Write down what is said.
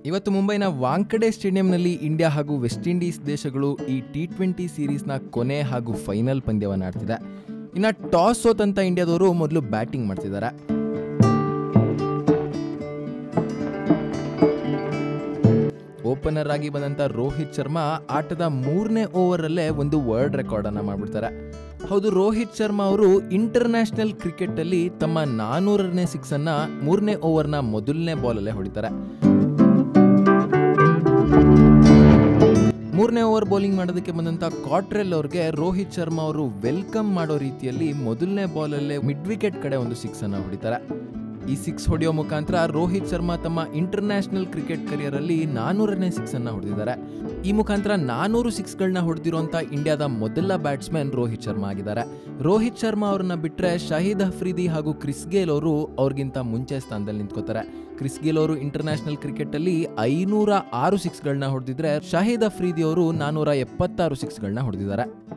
ಇವತ್ತು ಮುಂಬೈನ ವಾಂಕಡೆ ಸ್ಟೇಡಿಯಂನಲ್ಲಿ ಇಂಡಿಯಾ ಹಾಗೂ ವೆಸ್ಟ್ ಇಂಡೀಸ್ ದೇಶಗಳು ಈ ಟಿ ಟ್ವೆಂಟಿ ಸೀರೀಸ್ನ ಕೊನೆ ಹಾಗೂ ಫೈನಲ್ ಪಂದ್ಯವನ್ನು ಆಡ್ತಿದೆ ಇನ್ನು ಟಾಸ್ ಸೋತಂತ ಇಂಡಿಯಾದವರು ಮೊದಲು ಬ್ಯಾಟಿಂಗ್ ಮಾಡ್ತಿದ್ದಾರೆ ಓಪನರ್ ಆಗಿ ಬಂದಂತ ರೋಹಿತ್ ಶರ್ಮಾ ಆಟದ ಮೂರನೇ ಓವರಲ್ಲೇ ಒಂದು ವರ್ಲ್ಡ್ ರೆಕಾರ್ಡ್ ಅನ್ನ ಮಾಡ್ಬಿಡ್ತಾರೆ ಹೌದು ರೋಹಿತ್ ಶರ್ಮಾ ಅವರು ಇಂಟರ್ನ್ಯಾಷನಲ್ ಕ್ರಿಕೆಟ್ ಅಲ್ಲಿ ತಮ್ಮ ನಾನೂರನೇ ಸಿಕ್ಸ್ ಅನ್ನ ಮೂರನೇ ಓವರ್ನ ಮೊದಲನೇ ಬಾಲಲ್ಲೇ ಹೊಡಿತಾರೆ ಮೂರನೇ ಓವರ್ ಬೌಲಿಂಗ್ ಮಾಡೋದಕ್ಕೆ ಬಂದಂತ ಕಾಟ್ರೆಲ್ ಅವ್ರಿಗೆ ರೋಹಿತ್ ಶರ್ಮಾ ಅವರು ವೆಲ್ಕಮ್ ಮಾಡೋ ರೀತಿಯಲ್ಲಿ ಮೊದಲನೇ ಬಾಲಲ್ಲೇ ಮಿಡ್ ವಿಕೆಟ್ ಕಡೆ ಒಂದು ಸಿಕ್ಸ್ ಅನ್ನ ಹೊಡಿತಾರೆ ಈ ಸಿಕ್ಸ್ ಹೊಡೆಯೋ ಮುಖಾಂತರ ರೋಹಿತ್ ಶರ್ಮಾ ತಮ್ಮ ಇಂಟರ್ನ್ಯಾಷನಲ್ ಕ್ರಿಕೆಟ್ ಕರಿಯರ್ ಅಲ್ಲಿ ನಾನೂರನೇ ಸಿಕ್ಸ್ ಅನ್ನ ಹೊಡೆದಿದ್ದಾರೆ ಈ ಮುಖಾಂತರ ನಾನೂರು ಸಿಕ್ಸ್ಗಳನ್ನ ಹೊಡೆದಿರುವಂತ ಇಂಡಿಯಾದ ಮೊದಲ ಬ್ಯಾಟ್ಸ್ಮನ್ ರೋಹಿತ್ ಶರ್ಮಾ ಆಗಿದ್ದಾರೆ ರೋಹಿತ್ ಶರ್ಮಾ ಅವ್ರನ್ನ ಬಿಟ್ರೆ ಶಹೀದ್ ಅಫ್ರಿದಿ ಹಾಗೂ ಕ್ರಿಸ್ ಗೇಲ್ ಅವರು ಅವ್ರಿಗಿಂತ ಮುಂಚೆ ಸ್ಥಾನದಲ್ಲಿ ನಿಂತ್ಕೋತಾರೆ ಕ್ರಿಸ್ ಗೇಲ್ ಅವರು ಇಂಟರ್ನ್ಯಾಷನಲ್ ಕ್ರಿಕೆಟ್ ಅಲ್ಲಿ ಐನೂರ ಆರು ಸಿಕ್ಸ್ಗಳನ್ನ ಹೊಡೆದಿದ್ರೆ ಶಾಹಿದ್ ಅಫ್ರಿದಿ ಅವರು ನಾನೂರ ಎಪ್ಪತ್ತಾರು ಸಿಕ್ಸ್ಗಳನ್ನ ಹೊಡೆದಿದ್ದಾರೆ